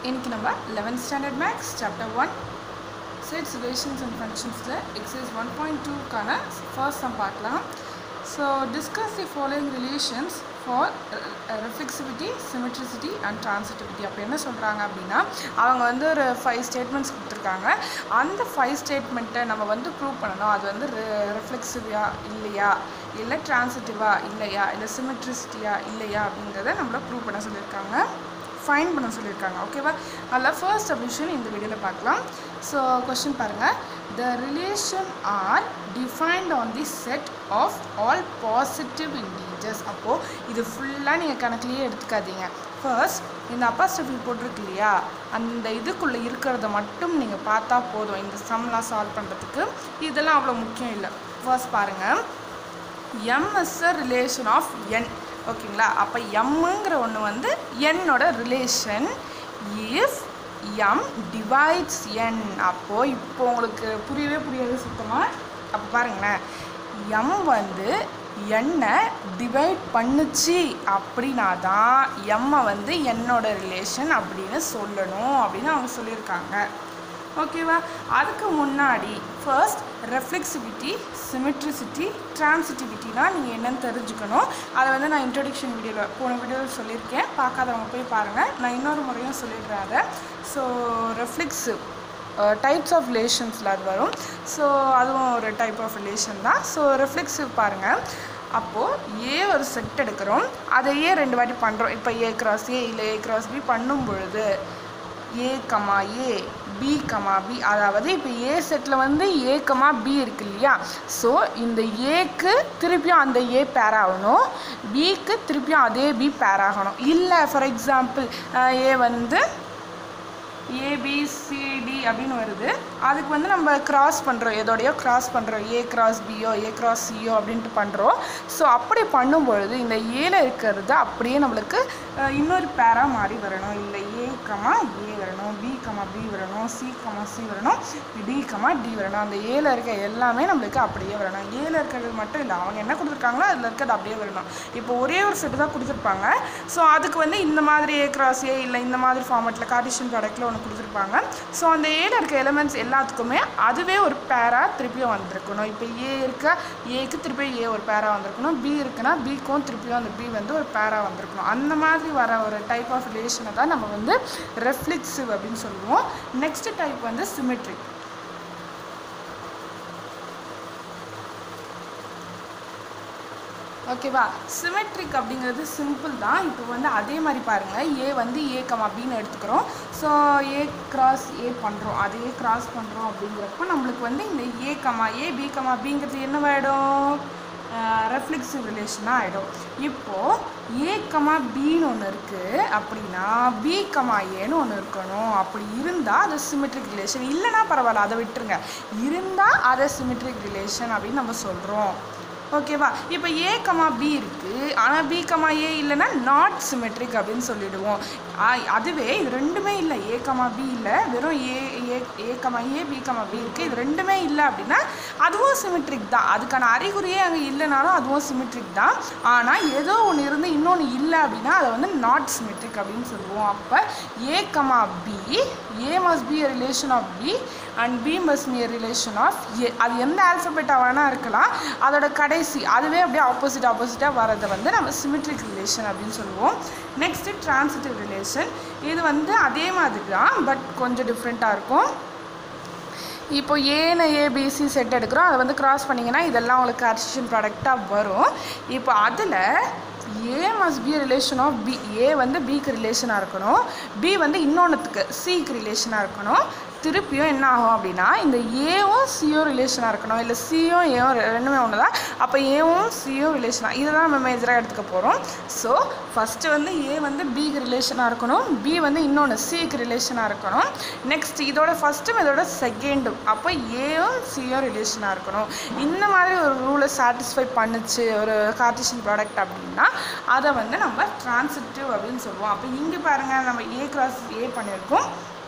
இன்னைக்கு நம்ம 11th standard maths chapter one sets relations and ஃபங்க்ஷன்ஸில் எக்ஸைஸ் ஒன் பாயிண்ட் டூக்கான ஃபர்ஸ்ட் சம் பார்க்கலாம் so discuss the following relations for reflexivity symmetricity and transitivity அப்போ என்ன சொல்கிறாங்க அப்படின்னா அவங்க வந்து ஒரு ஃபைவ் ஸ்டேட்மெண்ட்ஸ் கொடுத்துருக்காங்க அந்த ஃபைவ் ஸ்டேட்மெண்ட்டை நம்ம வந்து ப்ரூவ் பண்ணணும் அது வந்து ரெஃப்ளெக்சிவியா இல்லையா இல்லை ட்ரான்சிட்டிவா இல்லையா இல்லை சிமெட்ரிசிட்டியா இல்லையா அப்படிங்கிறத நம்மள ப்ரூவ் பண்ண சொல்லியிருக்காங்க ஃபைன் பண்ண சொல்லியிருக்காங்க ஓகேவா அதில் ஃபர்ஸ்ட் சப்மிஷன் இந்த வீடியோவில் பார்க்கலாம் ஸோ கொஷின் பாருங்கள் the relation R defined on the set of all positive integers அப்போது இது ஃபுல்லாக நீங்கள் கணக்குலேயே எடுத்துக்காதீங்க ஃபர்ஸ்ட் இந்த அப்பாஸ்டபி போட்டிருக்கு இல்லையா அந்த இதுக்குள்ளே இருக்கிறத மட்டும் நீங்கள் பார்த்தா போதும் இந்த சம்லாம் சால்வ் பண்ணுறதுக்கு இதெல்லாம் அவ்வளோ முக்கியம் இல்லை ஃபர்ஸ்ட் பாருங்கள் M is a relation of N ஓகேங்களா அப்போ எம்முங்கிற ஒன்று வந்து என்னோட relation if M divides N அப்போது இப்போ உங்களுக்கு புரியவே புரியாது சுத்தமாக அப்போ பாருங்களேன் எம் வந்து என்னை டிவைட் பண்ணுச்சு அப்படின்னா தான் எம்மை வந்து என்னோட ரிலேஷன் அப்படின்னு சொல்லணும் அப்படின்னு அவங்க சொல்லியிருக்காங்க ஓகேவா அதுக்கு முன்னாடி ஃபர்ஸ்ட் ரெஃப்ளெக்சிவிட்டி சிமெட்ரிசிட்டி ட்ரான்சிட்டிவிட்டினா நீங்கள் என்னென்னு தெரிஞ்சுக்கணும் அதை வந்து நான் இன்ட்ரொடக்ஷன் வீடியோவில் போன வீடியோவில் சொல்லியிருக்கேன் பார்க்காதவங்க போய் பாருங்கள் நான் இன்னொரு முறையும் சொல்லிடுறேன் அதை ஸோ ரெஃப்ளெக்ஸிவ் டைப்ஸ் ஆஃப் ரிலேஷன்ஸில் அது வரும் ஸோ அதுவும் ஒரு டைப் ஆஃப் ரிலேஷன் தான் ஸோ ரெஃப்ளெக்சிவ் பாருங்கள் அப்போது ஏ ஒரு செட் எடுக்கிறோம் அதையே ரெண்டு வாட்டி பண்ணுறோம் இப்போ ஏ கிராஸ் ஏ இல்லை ஏ கிராஸ் பி பண்ணும் பொழுது A comma A B comma B அதாவது இப்போ ஏ செட்டில் வந்து ஏ கமா பி இருக்கு இல்லையா ஸோ இந்த ஏக்கு திருப்பியும் அந்த ஏ பேர் ஆகணும் பிக்கு திருப்பியும் அதே பி பேர் ஆகணும் இல்லை ஃபார் எக்ஸாம்பிள் ஏ வந்து ஏபிசிடி அப்படின்னு வருது அதுக்கு வந்து நம்ம கிராஸ் பண்ணுறோம் எதோடையோ கிராஸ் பண்ணுறோம் ஏ கிராஸ் பியோ ஏ கிராஸ் சியோ அப்படின்ட்டு பண்ணுறோம் ஸோ அப்படி பண்ணும்பொழுது இந்த ஏல இருக்கிறது அப்படியே நம்மளுக்கு இன்னொரு பேராக மாறி வரணும் இல்லை ஏ கமா ஏ வரணும் பி கமா பி வரணும் சி கமா சி வரணும் டி கமா டி வரணும் அந்த ஏல இருக்க எல்லாமே நம்மளுக்கு அப்படியே வரணும் ஏல இருக்கிறது மட்டும் இல்லை அவங்க என்ன கொடுத்துருக்காங்களோ அதில் இருக்கிறது அப்படியே வரணும் இப்போ ஒரே ஒரு செட்டு தான் கொடுத்துருப்பாங்க ஸோ அதுக்கு வந்து இந்த மாதிரி ஏ கிராஸ் ஏ இல்லை இந்த மாதிரி ஃபார்மெட்டில் கார்டிஷன் ப்ராடக்ட்டில் ஒன்று கொடுத்துருப்பாங்க ஸோ அந்த ஏல இருக்க எலிமெண்ட்ஸ் எல்லாத்துக்குமே அதுவே ஒரு பேராக திருப்பியும் வந்திருக்கணும் இப்போ ஏ இருக்க ஏக்கு திருப்பியும் ஏ ஒரு பேராக வந்திருக்கணும் பி இருக்குன்னா பிக்கும் திருப்பியும் அந்த பி வந்து ஒரு பேராக வந்திருக்கணும் அந்த மாதிரி வர ஒரு டைப் ஆஃப் ரிலேஷனை தான் நம்ம வந்து ரெஃப்ளெக்சிவ் அப்படின்னு சொல்லுவோம் நெக்ஸ்ட் டைப் வந்து சிமெட்ரிக் ஓகேவா சிமெட்ரிக் அப்படிங்கிறது சிம்பிள் தான் இப்போ வந்து அதே மாதிரி பாருங்கள் ஏ வந்து ஏ கமா பின்னு எடுத்துக்கிறோம் ஸோ ஏ கிராஸ் ஏ பண்ணுறோம் அதே கிராஸ் பண்ணுறோம் அப்படிங்கிறப்போ நம்மளுக்கு வந்து இந்த A comma A B comma பிங்கிறது என்னவாயிடும் ரெஃப்ளெக்சிவ் ரிலேஷனாக ஆகிடும் இப்போது ஏ கமா பின்னு ஒன்று இருக்குது அப்படின்னா பி கமா ஏன்னு ஒன்று இருக்கணும் அப்படி இருந்தால் அது சிமெட்ரிக் ரிலேஷன் இல்லைன்னா பரவாயில்ல அதை விட்டுருங்க இருந்தால் அதை சிமெட்ரிக் ரிலேஷன் அப்படின்னு நம்ம சொல்கிறோம் ஓகேவா இப்போ ஏ கமா பி இருக்குது ஆனால் பி கமா ஏ இல்லைன்னா நாட் சிமெட்ரிக் அப்படின்னு சொல்லிடுவோம் அதுவே இது ரெண்டுமே இல்லை ஏ கமா பி இல்லை வெறும் A A A comma A B comma B இருக்குது இது ரெண்டுமே இல்லை அப்படின்னா அதுவும் சிமெட்ரிக் தான் அதுக்கான அறிகுறியே அங்கே இல்லைனாலும் அதுவும் சிமெட்ரிக் தான் ஆனால் ஏதோ ஒன்று இருந்து இன்னொன்று இல்லை அப்படின்னா அதை வந்து நாட் சிமெட்ரிக் அப்படின்னு சொல்லுவோம் அப்போ A comma B A must be relation of B and B must be relation of A அது எந்த ஆல்ஃபபெட்டாக வேணால் இருக்கலாம் அதோட கடைசி அதுவே அப்படியே ஆப்போசிட் ஆப்போசிட்டாக வரதை வந்து நம்ம சிமெட்ரிக் ரிலேஷன் அப்படின்னு சொல்லுவோம் நெக்ஸ்ட்டு ட்ரான்சிட்டிவ் ரிலேஷன் இது வந்து அதே மாதிரி தான் பட் கொஞ்சம் டிஃப்ரெண்ட்டாக இருக்கும் இப்போ ஏன்னு ஏபிசி செட் எடுக்கிறோம் அதை வந்து கிராஸ் பண்ணிங்கன்னா இதெல்லாம் உங்களுக்கு கார்டிஷன் ப்ராடக்டாக வரும் இப்போ அதில் A must be relation of B A வந்து பிக்கு ரிலேஷனாக இருக்கணும் பி வந்து இன்னொன்றுத்துக்கு சிக்கு ரிலேஷனாக இருக்கணும் திருப்பியும் என்ன ஆகும் அப்படின்னா இந்த ஏவும் சியும் ரிலேஷனாக இருக்கணும் இல்லை சியும் ஏவும் ரெண்டுமே ஒன்று தான் அப்போ ஏவும் சியும் ரிலேஷனாக இதை தான் நம்ம மேஜராக எடுத்துக்க போகிறோம் ஸோ ஃபஸ்ட்டு வந்து ஏ வந்து பிக்கு ரிலேஷனாக இருக்கணும் பி வந்து இன்னொன்று சிக்கு ரிலேஷனாக இருக்கணும் நெக்ஸ்ட் இதோட ஃபஸ்ட்டும் இதோட செகண்டும் அப்போ ஏவும் சியும் ரிலேஷனாக இருக்கணும் இந்த மாதிரி ஒரு ரூலை சாட்டிஸ்ஃபை பண்ணுச்சு ஒரு கார்டிஷன் ப்ராடக்ட் அப்படின்னா அதை வந்து நம்ம ட்ரான்சிட்டிவ் அப்படின்னு சொல்லுவோம் அப்போ இங்கே பாருங்கள் நம்ம ஏ கிராஸ் ஏ பண்ணியிருக்கோம்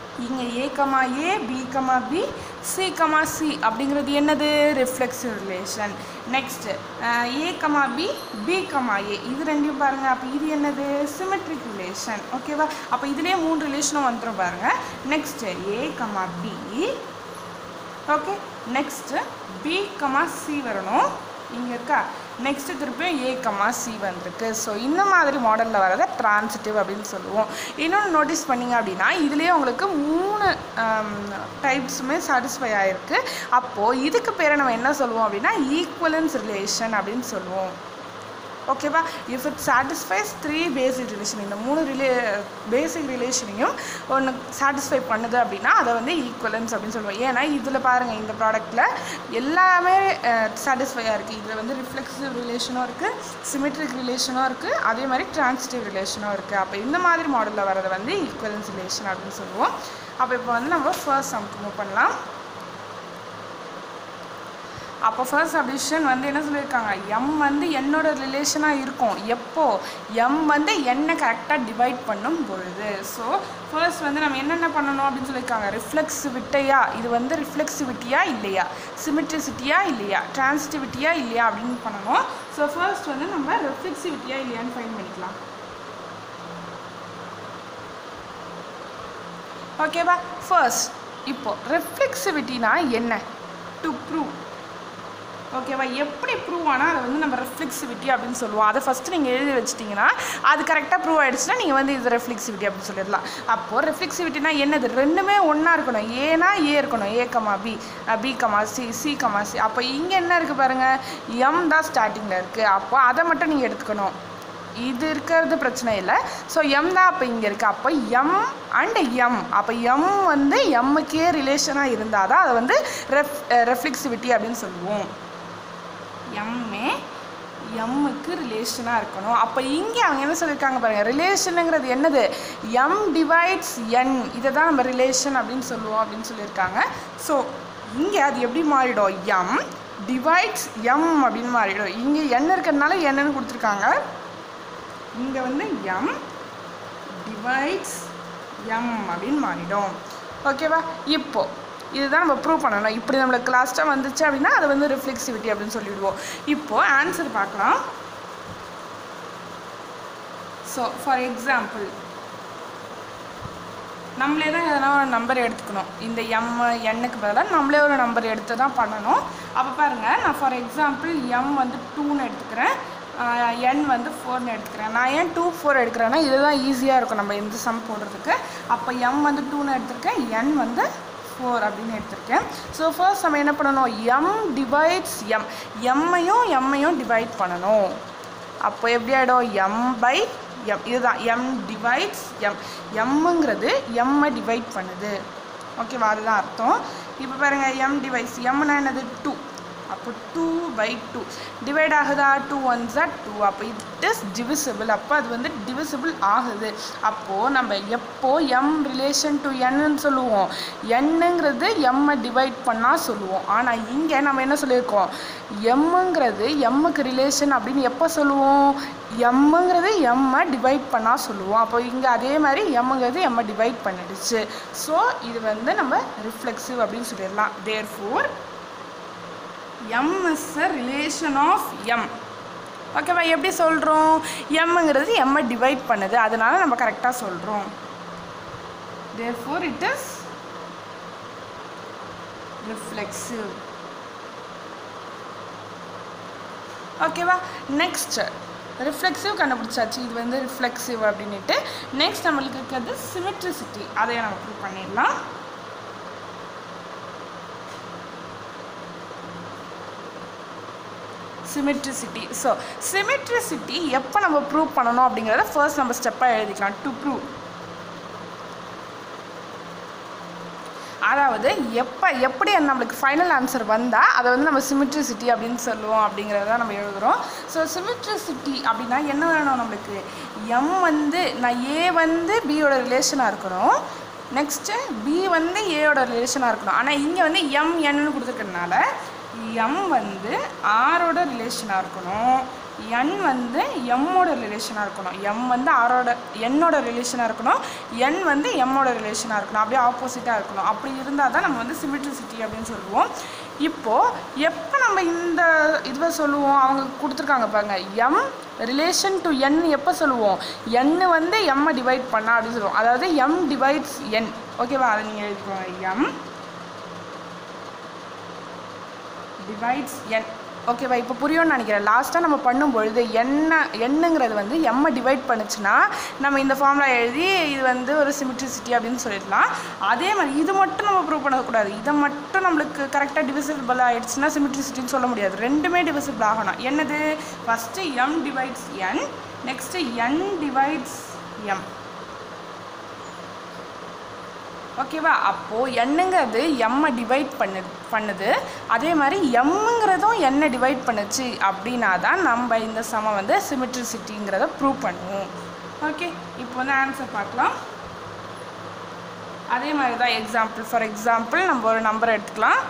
இங்கே A comma A B comma B C comma C அப்படிங்கிறது என்னது reflexive relation next A comma B B comma A இது ரெண்டையும் பாருங்கள் அப்போ இது என்னது சிமெட்ரிக் ரிலேஷன் ஓகேவா அப்போ இதுலேயே மூணு ரிலேஷனும் வந்துடும் பாருங்கள் next A comma B okay next B comma C வரணும் இங்கே இருக்கா நெக்ஸ்ட்டு திருப்பியும் ஏ கமா சி வந்திருக்கு ஸோ இந்த மாதிரி மாடலில் வரதை ட்ரான்சிட்டிவ் அப்படின்னு சொல்லுவோம் இன்னொன்று நோட்டீஸ் பண்ணிங்க அப்படின்னா இதுலேயே உங்களுக்கு மூணு டைப்ஸுமே சாட்டிஸ்ஃபை ஆகிருக்கு அப்போது இதுக்கு பேரை நம்ம என்ன சொல்லுவோம் அப்படின்னா ஈக்குவலன்ஸ் ரிலேஷன் அப்படின்னு சொல்லுவோம் ஓகேவா if it satisfies three basic relation இந்த மூணு ரிலே பேசிக் ரிலேஷனையும் ஒன்று சாட்டிஸ்ஃபை பண்ணுது அப்படின்னா அதை வந்து ஈக்குவலன்ஸ் அப்படின்னு சொல்லுவோம் ஏன்னா இதில் பாருங்கள் இந்த ப்ராடக்ட்டில் எல்லாமே சாட்டிஸ்ஃபையாக இருக்குது இதில் வந்து ரிஃப்ளெக்சிவ் ரிலேஷனும் இருக்குது சிமெட்ரிக் ரிலேஷனும் இருக்குது அதே மாதிரி டிரான்சிட்டிவ் ரிலேஷனும் இருக்குது அப்போ இந்த மாதிரி மாடலில் வரதை வந்து ஈக்குவலன்ஸ் ரிலேஷன் அப்படின்னு சொல்லுவோம் அப்போ இப்போ வந்து நம்ம ஃபர்ஸ்ட் சம்க்கு மூவ் பண்ணலாம் அப்போ ஃபர்ஸ்ட் அடிஷன் வந்து என்ன சொல்லியிருக்காங்க எம் வந்து என்னோட ரிலேஷனாக இருக்கும் எப்போ எம் வந்து என்னை கரெக்டாக டிவைட் பண்ணும் பொழுது ஸோ ஃபர்ஸ்ட் வந்து நம்ம என்னென்ன பண்ணணும் அப்படின்னு சொல்லியிருக்காங்க ரிஃப்ளெக்சிவிட்டியா இது வந்து ரிஃப்ளெக்சிவிட்டியா இல்லையா சிமெட்ரிசிட்டியா இல்லையா டிரான்சிட்டிவிட்டியா இல்லையா அப்படின்னு பண்ணணும் ஸோ ஃபர்ஸ்ட் வந்து நம்ம ரிஃப்ளெக்சிவிட்டியா இல்லையான்னு ஃபைன் பண்ணிக்கலாம் ஓகேவா ஃபர்ஸ்ட் இப்போ ரிஃப்ளெக்சிவிட்டினா என்ன டு ப்ரூவ் ஓகேவா எப்படி ப்ரூவ் ஆனால் அதை வந்து நம்ம ரெஃப்ளெக்சிவிட்டி அப்படின்னு சொல்லுவோம் அதை ஃபஸ்ட்டு நீங்கள் எழுதி வச்சிட்டிங்கன்னா அது கரெக்டாக ப்ரூவ் ஆகிடுச்சுன்னா நீங்கள் வந்து இது ரெஃப்ளெக்சிவிட்டி அப்படின்னு சொல்லிடலாம் அப்போது ரெஃப்ளெக்சிவிட்டினா என்னது ரெண்டுமே ஒன்றா இருக்கணும் ஏனா ஏ இருக்கணும் A comma B B comma C C comma C அப்போ இங்கே என்ன இருக்குது பாருங்கள் எம் தான் ஸ்டார்டிங்கில் இருக்குது அப்போ அதை மட்டும் நீங்கள் எடுத்துக்கணும் இது இருக்கிறது பிரச்சனை இல்லை ஸோ எம் தான் அப்போ இங்கே இருக்குது அப்போ எம் அண்ட் எம் அப்போ எம் வந்து எம்முக்கே ரிலேஷனாக இருந்தால் தான் அதை வந்து ரெஃப் ரெஃப்ளெக்சிவிட்டி அப்படின்னு சொல்லுவோம் எம்மே எம்முக்கு ரிலேஷனாக இருக்கணும் அப்போ இங்கே அவங்க என்ன சொல்லியிருக்காங்க பாருங்கள் ரிலேஷனுங்கிறது என்னது எம் டிவைட்ஸ் என் இதை தான் நம்ம ரிலேஷன் அப்படின்னு சொல்லுவோம் அப்படின்னு சொல்லியிருக்காங்க ஸோ இங்கே அது எப்படி மாறிடும் எம் டிவைட்ஸ் எம் அப்படின்னு மாறிடும் இங்கே என் இருக்கிறதுனால என்னன்னு கொடுத்துருக்காங்க இங்கே வந்து எம் டிவைட்ஸ் எம் அப்படின்னு மாறிடும் ஓகேவா இப்போ இதுதான் நம்ம ப்ரூவ் பண்ணணும் இப்படி நம்மளுக்கு லாஸ்ட்டாக வந்துச்சு அப்படின்னா அது வந்து ரிஃப்ளெக்சிவிட்டி அப்படின்னு சொல்லிடுவோம் இப்போது ஆன்சர் பார்க்கலாம் ஸோ ஃபார் எக்ஸாம்பிள் நம்மளே தான் எதனா ஒரு நம்பர் எடுத்துக்கணும் இந்த எம் எண்ணுக்கு பதிலாக நம்மளே ஒரு நம்பர் எடுத்து தான் பண்ணணும் அப்போ பாருங்கள் நான் ஃபார் எக்ஸாம்பிள் எம் வந்து டூன்னு எடுத்துக்கிறேன் என் வந்து ஃபோர்னு எடுத்துக்கிறேன் நான் ஏன் டூ ஃபோர் எடுக்கிறேன்னா இதுதான் ஈஸியாக இருக்கும் நம்ம இந்த சம் போடுறதுக்கு அப்போ எம் வந்து டூன்னு எடுத்திருக்கேன் என் வந்து ஃபோர் அப்படின்னு எடுத்திருக்கேன் ஸோ ஃபர்ஸ்ட் நம்ம என்ன பண்ணணும் எம் டிவைட்ஸ் எம் எம்மையும் எம்மையும் டிவைட் பண்ணணும் அப்போ எப்படி ஆகிடும் எம் பை எம் இதுதான் எம் டிவைட்ஸ் எம் எம்முங்கிறது எம்மை டிவைட் பண்ணுது ஓகேவா அதுதான் அர்த்தம் இப்போ பாருங்கள் எம் டிவைஸ் எம்னா என்னது டூ அப்போ டூ பை டூ டிவைட் ஆகுதா டூ ஒன்ஸ் ஆர் டூ அப்போ இட் இஸ் டிவிசிபிள் அப்போ அது வந்து டிவிசிபிள் ஆகுது அப்போது நம்ம எப்போ எம் ரிலேஷன் டு என்னன்னு சொல்லுவோம் என்னங்கிறது எம்மை டிவைட் பண்ணால் சொல்லுவோம் ஆனால் இங்கே நம்ம என்ன சொல்லியிருக்கோம் எம்முங்கிறது எம்முக்கு ரிலேஷன் அப்படின்னு எப்போ சொல்லுவோம் எம்முங்கிறது எம்மை டிவைட் பண்ணால் சொல்லுவோம் அப்போ இங்கே அதே மாதிரி எம்முங்கிறது எம்மை டிவைட் பண்ணிடுச்சு ஸோ இது வந்து நம்ம ரிஃப்ளெக்சிவ் அப்படின்னு சொல்லிடலாம் therefore M is a relation of M ஓகேவா எப்படி சொல்கிறோம் எம்ங்கிறது எம்மை டிவைட் பண்ணுது அதனால நம்ம கரெக்டாக சொல்கிறோம் therefore it is reflexive ஓகேவா நெக்ஸ்ட் ரிஃப்ளெக்சிவ் கண்டுபிடிச்சாச்சு இது வந்து ரிஃப்ளெக்சிவ் அப்படின்ட்டு நெக்ஸ்ட் நம்மளுக்கு இருக்கிறது சிமெட்ரிசிட்டி அதையும் நம்ம ப்ரூவ் பண்ணிடலாம் சிமெட்ரிசிட்டி ஸோ சிமெட்ரிசிட்டி எப்போ நம்ம ப்ரூவ் பண்ணணும் அப்படிங்கிறத ஃபர்ஸ்ட் நம்ம ஸ்டெப்பாக எழுதிக்கலாம் டு ப்ரூவ் அதாவது எப்போ எப்படி நம்மளுக்கு ஃபைனல் ஆன்சர் வந்தால் அதை வந்து நம்ம சிமெட்ரிசிட்டி அப்படின்னு சொல்லுவோம் அப்படிங்கிறத நம்ம எழுதுகிறோம் ஸோ சிமெட்ரிசிட்டி அப்படின்னா என்ன வேணும் நம்மளுக்கு எம் வந்து நான் ஏ வந்து பியோட ரிலேஷனாக இருக்கணும் நெக்ஸ்ட்டு பி வந்து ஏயோட ரிலேஷனாக இருக்கணும் ஆனால் இங்கே வந்து எம் என்னன்னு கொடுத்துருக்கறனால எம் வந்து ஆரோட ரிலேஷனாக இருக்கணும் என் வந்து எம்மோட ரிலேஷனாக இருக்கணும் எம் வந்து ஆரோட என்னோட ரிலேஷனாக இருக்கணும் என் வந்து எம்மோட ரிலேஷனாக இருக்கணும் அப்படியே ஆப்போசிட்டாக இருக்கணும் அப்படி இருந்தால் தான் நம்ம வந்து சிமிட்ரிசிட்டி அப்படின்னு சொல்லுவோம் இப்போது எப்போ நம்ம இந்த இதுவை சொல்லுவோம் அவங்க கொடுத்துருக்காங்க பாருங்க எம் ரிலேஷன் டு என் எப்போ சொல்லுவோம் என் வந்து எம்மை டிவைட் பண்ணா அப்படின்னு சொல்லுவோம் அதாவது எம் டிவைட்ஸ் என் ஓகேவா அதை நீங்கள் எழுதிக்கோங்க எம் டிவைட்ஸ் என் ஓகேவா இப்போ புரியும்னு நினைக்கிறேன் லாஸ்ட்டாக நம்ம பண்ணும்பொழுது என்ன என்னங்கிறது வந்து எம்மை டிவைட் பண்ணுச்சுன்னா நம்ம இந்த ஃபார்முலா எழுதி இது வந்து ஒரு சிமிட்ரிசிட்டி அப்படின்னு சொல்லிடலாம் அதே மாதிரி இது மட்டும் நம்ம ப்ரூவ் பண்ணக்கூடாது இதை மட்டும் நம்மளுக்கு கரெக்டாக டிவிசிபிள் ஆகிடுச்சுன்னா சிமிட்ரிசிட்டின்னு சொல்ல முடியாது ரெண்டுமே டிவிசிபிள் ஆகணும் என்னது first M divides N next N divides M ஓகேவா அப்போது என்னங்கிறது எம்மை டிவைட் பண்ணு பண்ணுது அதே மாதிரி எம்முங்கிறதும் என்ன டிவைட் பண்ணுச்சு அப்படின்னா தான் நம்ம இந்த சமம் வந்து சிமிட்ரிசிட்டிங்கிறத ப்ரூவ் பண்ணுவோம் ஓகே இப்போ வந்து ஆன்சர் பார்க்கலாம் அதே மாதிரி தான் எக்ஸாம்பிள் ஃபார் எக்ஸாம்பிள் நம்ம ஒரு நம்பர் எடுத்துக்கலாம்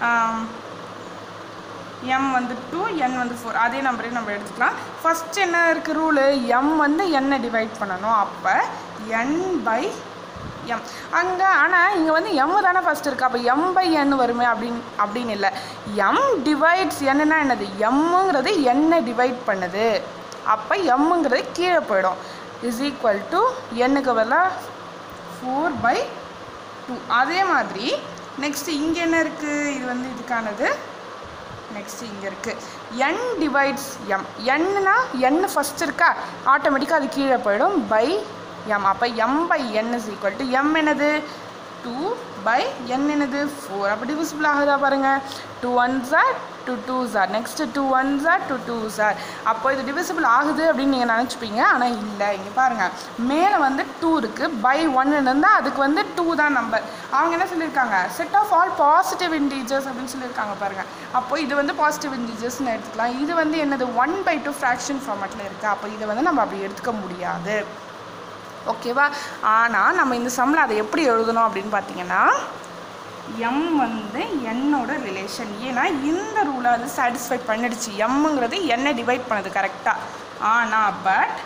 எம் வந்து டூ என் வந்து ஃபோர் அதே நம்பரையும் நம்ம எடுத்துக்கலாம் ஃபஸ்ட் என்ன இருக்குது ரூலு எம் வந்து என்ன டிவைட் பண்ணணும் அப்போ என் பை எம் அங்கே ஆனால் இங்கே வந்து எம் தானே ஃபஸ்ட் இருக்குது அப்போ எம் பை என் வருமே அப்படின்னு அப்படின்னு இல்லை எம் டிவைட்ஸ் என்னன்னா என்னது எம்முங்கிறது என்ன டிவைட் பண்ணுது அப்போ எம்முங்கிறது கீழே போயிடும் இஸ் ஈக்குவல் டு என்னுக்கு பதிலாக ஃபோர் பை டூ அதே மாதிரி நெக்ஸ்ட் இங்கே என்ன இருக்குது இது வந்து இதுக்கானது நெக்ஸ்ட் இங்கே இருக்குது என் டிவைட்ஸ் எம் என்னா என் ஃபஸ்ட் இருக்கா ஆட்டோமேட்டிக்காக அது கீழே போயிடும் பை எம் அப்போ M by N is equal to M என்னது டூ பை என் என்னது ஃபோர் அப்போ டிவிசிபிள் ஆகுதா பாருங்கள் two one sir two two sir next two one sir two two sir அப்போ இது டிவிசிபிள் ஆகுது அப்படின்னு நீங்கள் நினச்சிப்பீங்க ஆனால் இல்லை இங்கே பாருங்கள் மேலே வந்து டூ இருக்குது பை ஒன் இருந்தால் அதுக்கு வந்து டூ தான் நம்பர் அவங்க என்ன சொல்லியிருக்காங்க set of all positive integers அப்படின்னு சொல்லியிருக்காங்க பாருங்கள் அப்போ இது வந்து பாசிட்டிவ் இன்டீஜர்ஸ்னு எடுத்துக்கலாம் இது வந்து என்னது ஒன் பை டூ ஃப்ராக்ஷன் ஃபார்மேட்டில் இருக்குது அப்போ இதை வந்து நம்ம அப்படி எடுத்துக்க முடியாது ஓகேவா ஆனால் நம்ம இந்த சம்மில் அதை எப்படி எழுதணும் அப்படின்னு பார்த்தீங்கன்னா எம் வந்து என்னோட ரிலேஷன் ஏன்னா இந்த ரூலை அது சாட்டிஸ்ஃபை பண்ணிடுச்சு எம்முங்கிறது என்ன டிவைட் பண்ணுது கரெக்டாக ஆனால் but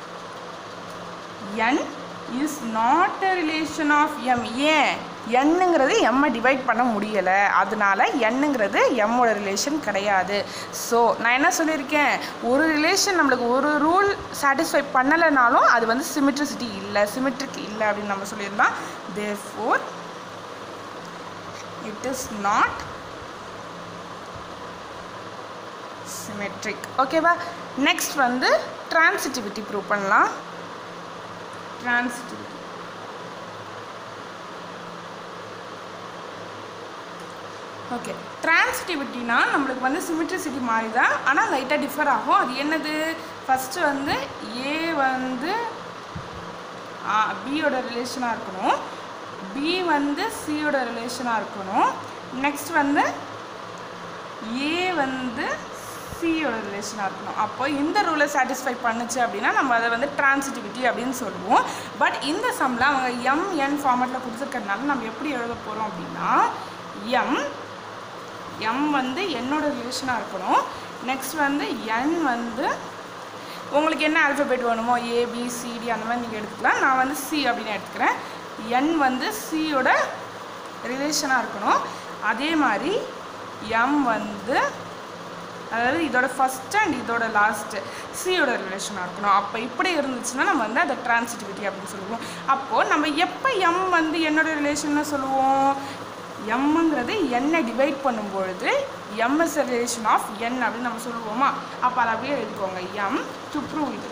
N is not a relation of M ஏன் என்னங்கிறது எம்மை டிவைட் பண்ண முடியலை அதனால என்னங்கிறது எம்மோட ரிலேஷன் கிடையாது ஸோ நான் என்ன சொல்லியிருக்கேன் ஒரு ரிலேஷன் நம்மளுக்கு ஒரு ரூல் சாட்டிஸ்ஃபை பண்ணலைனாலும் அது வந்து சிமிட்ரிசிட்டி இல்லை சிமிட்ரிக் இல்லை அப்படின்னு நம்ம சொல்லியிருந்தோம் therefore it is not symmetric ஓகேவா நெக்ஸ்ட் வந்து ட்ரான்சிட்டிவிட்டி ப்ரூவ் பண்ணலாம் ட்ரான்சிட்டிவிட்டி ஓகே ட்ரான்சிட்டிவிட்டினா நம்மளுக்கு வந்து சிமிட்ரிசிட்டி மாதிரி தான் ஆனால் லைட்டாக டிஃபர் ஆகும் அது என்னது ஃபஸ்ட்டு வந்து ஏ வந்து பியோட ரிலேஷனாக இருக்கணும் பி வந்து சியோட ரிலேஷனாக இருக்கணும் நெக்ஸ்ட் வந்து ஏ வந்து சியோட ரிலேஷனாக இருக்கணும் அப்போ இந்த ரூலை சாட்டிஸ்ஃபை பண்ணுச்சு அப்படின்னா நம்ம அதை வந்து ட்ரான்சிட்டிவிட்டி அப்படின்னு சொல்லுவோம் பட் இந்த சம்மில் அவங்க எம் என் ஃபார்மேட்டில் கொடுத்துருக்கறதுனால நம்ம எப்படி எழுத போகிறோம் அப்படின்னா எம் எம் வந்து என்னோட ரிலேஷனாக இருக்கணும் நெக்ஸ்ட் வந்து என் வந்து உங்களுக்கு என்ன ஆல்ஃபபெட் வேணுமோ ஏபிசிடி அந்த மாதிரி நீங்கள் எடுத்துக்கலாம் நான் வந்து சி அப்படின்னு எடுத்துக்கிறேன் என் வந்து சியோட ரிலேஷனாக இருக்கணும் அதே மாதிரி எம் வந்து அதாவது இதோட ஃபஸ்ட் அண்ட் இதோட லாஸ்ட்டு சியோட ரிலேஷனாக இருக்கணும் அப்போ இப்படி இருந்துச்சுன்னா நம்ம வந்து அதை ட்ரான்சிட்டிவிட்டி அப்படின்னு சொல்லுவோம் அப்போது நம்ம எப்போ எம் வந்து என்னோட ரிலேஷன்னு சொல்லுவோம் எம்ங்கிறது என்னை டிவைட் பண்ணும்பொழுது M is relation of N அப்படின்னு நம்ம சொல்லுவோமா அப்போ அதை அப்படியே எழுதிக்கோங்க எம் டு ப்ரூவ் இது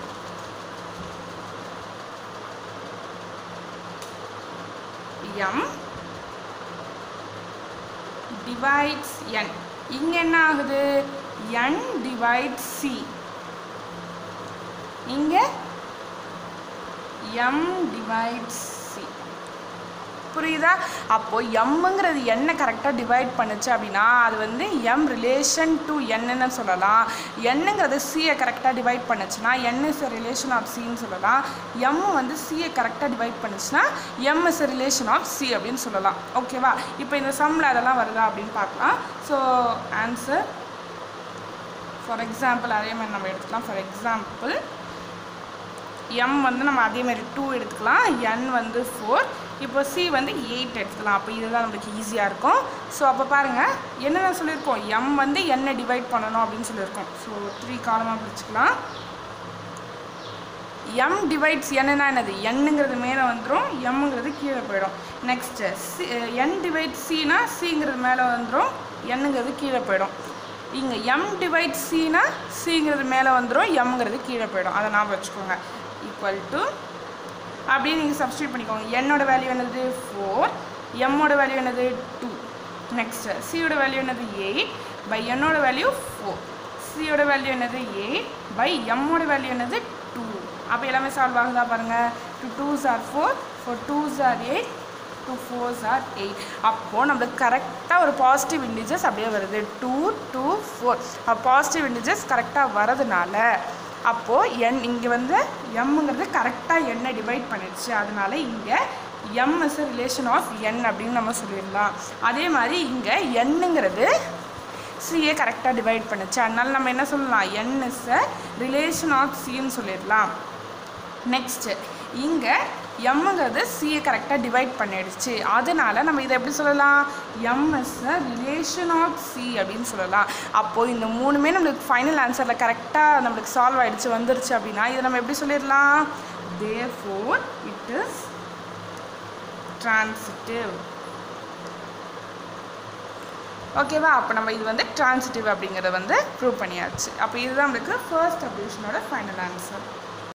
எம் டிவைட்ஸ் என் இங்கே என்ன ஆகுது என் டிவைட் சி இங்கே எம் டிவைட் சி புரியுதா அப்போ எம்முங்கிறது என்ன கரெக்டாக டிவைட் பண்ணுச்சு அப்படின்னா அது வந்து எம் ரிலேஷன் டு என்னன்னு சொல்லலாம் என்னங்கிறது சியை கரெக்டாக டிவைட் பண்ணுச்சுன்னா என் இஸ் ரிலேஷன் ஆஃப் சின்னு சொல்லலாம் எம் வந்து சியை கரெக்டாக டிவைட் பண்ணுச்சுன்னா M is relation of C அப்படின்னு சொல்லலாம் ஓகேவா இப்போ இந்த சம்மில் அதெல்லாம் வருதா அப்படின்னு பார்க்கலாம் ஸோ ஆன்சர் ஃபார் எக்ஸாம்பிள் அதே மாதிரி நம்ம எடுத்துக்கலாம் ஃபார் எக்ஸாம்பிள் எம் வந்து நம்ம அதே மாதிரி டூ எடுத்துக்கலாம் என் வந்து ஃபோர் இப்போ சி வந்து எயிட் எடுத்துக்கலாம் அப்போ இதுதான் நம்மளுக்கு ஈஸியாக இருக்கும் ஸோ அப்போ பாருங்கள் என்னென்ன சொல்லியிருக்கோம் எம் வந்து என்ன டிவைட் பண்ணணும் அப்படின்னு சொல்லியிருக்கோம் ஸோ த்ரீ காலமாக பிடிச்சிக்கலாம் எம் டிவைட்ஸ் என்னன்னா என்னது என்னங்கிறது மேலே வந்துடும் எம்ங்கிறது கீழே போயிடும் நெக்ஸ்ட்டு சி என் டிவைட் சினா சிங்கிறது மேலே வந்துடும் என்னங்கிறது கீழே போயிடும் இங்கே எம் டிவைட் சினா சிங்கிறது மேலே வந்துடும் எம்ங்கிறது கீழே போயிடும் அதை ஞாபகம் வச்சுக்கோங்க ஈக்குவல் டு அப்படியே நீங்கள் சப்ஸ்டியூட் பண்ணிக்கோங்க என்னோட வேல்யூ என்னது ஃபோர் எம்மோட வேல்யூ என்னது டூ நெக்ஸ்ட்டு சியோட வேல்யூ என்னது எயிட் பை என்னோட வேல்யூ ஃபோர் சியோட வேல்யூ என்னது எயிட் பை எம்மோட வேல்யூ என்னது டூ அப்போ எல்லாமே சால்வ் ஆகுதா பாருங்கள் two twos are four four twos are eight two fours are eight அப்போது நம்மளுக்கு கரெக்டாக ஒரு பாசிட்டிவ் இண்டிஜஸ் அப்படியே வருது two two four positive integers கரெக்டாக வரதுனால அப்போது என் இங்கே வந்து எம்ங்கிறது கரெக்டாக எண்ணை டிவைட் பண்ணிடுச்சு அதனால இங்கே M is relation of N அப்படின்னு நம்ம சொல்லிடலாம் அதே மாதிரி இங்கே என்னங்கிறது சிஏ கரெக்டாக டிவைட் பண்ணுச்சு அதனால நம்ம என்ன சொல்லலாம் N is a relation of சின்னு சொல்லிடலாம் நெக்ஸ்ட்டு இங்கே எம்ங்கிறது சியை கரெக்டாக டிவைட் பண்ணிடுச்சு அதனால நம்ம இதை எப்படி சொல்லலாம் M is a relation of C அப்படின்னு சொல்லலாம் அப்போது இந்த மூணுமே நம்மளுக்கு ஃபைனல் ஆன்சரில் கரெக்டாக நம்மளுக்கு சால்வ் ஆயிடுச்சு வந்துருச்சு அப்படின்னா இதை நம்ம எப்படி சொல்லிடலாம் therefore it is transitive ஓகேவா அப்போ நம்ம இது வந்து ட்ரான்சிட்டிவ் அப்படிங்கிறத வந்து ப்ரூவ் பண்ணியாச்சு அப்போ இதுதான் நம்மளுக்கு ஃபர்ஸ்ட் அப்ளிகேஷனோட ஃபைனல் ஆன்சர்